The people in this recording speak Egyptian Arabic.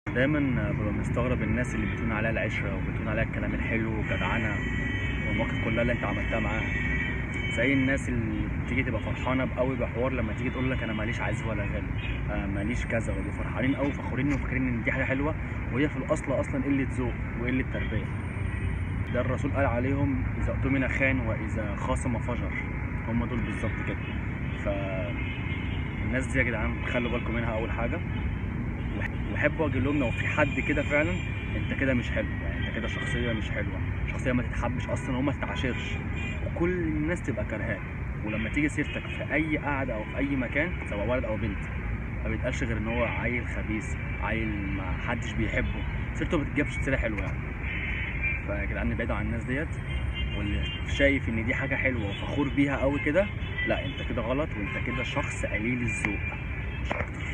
دايما ببقى مستغرب الناس اللي بتقول عليها العشره وبتقول عليها الكلام الحلو والجدعنه والمواقف كلها اللي انت عملتها معاها زي الناس اللي بتيجي تبقى فرحانه قوي بحوار لما تيجي تقول لك انا ماليش عزف ولا غنى آه ماليش كذا ويبقوا فرحانين قوي فخورين وفاكرين ان دي حاجه حلوه وهي في الاصل اصلا قله ذوق وقله تربيه ده الرسول قال عليهم اذا اؤتمن خان واذا خاصم فجر هم دول بالظبط كده ف الناس دي يا جدعان خلوا بالكم منها اول حاجه واحب اوجه لهم لو في حد كده فعلا انت كده مش حلو يعني انت كده شخصيه مش حلوه شخصيه ما تتحبش اصلا وما تتعاشرش وكل الناس تبقى كرهاك ولما تيجي سيرتك في اي قعده او في اي مكان سواء ولد او بنت ما بيتقالش غير ان هو عيل خبيث عيل ما حدش بيحبه سيرته ما بتجيبش سيره حلوه يعني فيا جدعان نبعدوا عن الناس ديت واللي شايف ان دي حاجه حلوه وفخور بيها قوي كده لا انت كده غلط وانت كده شخص قليل الذوق مش اكتر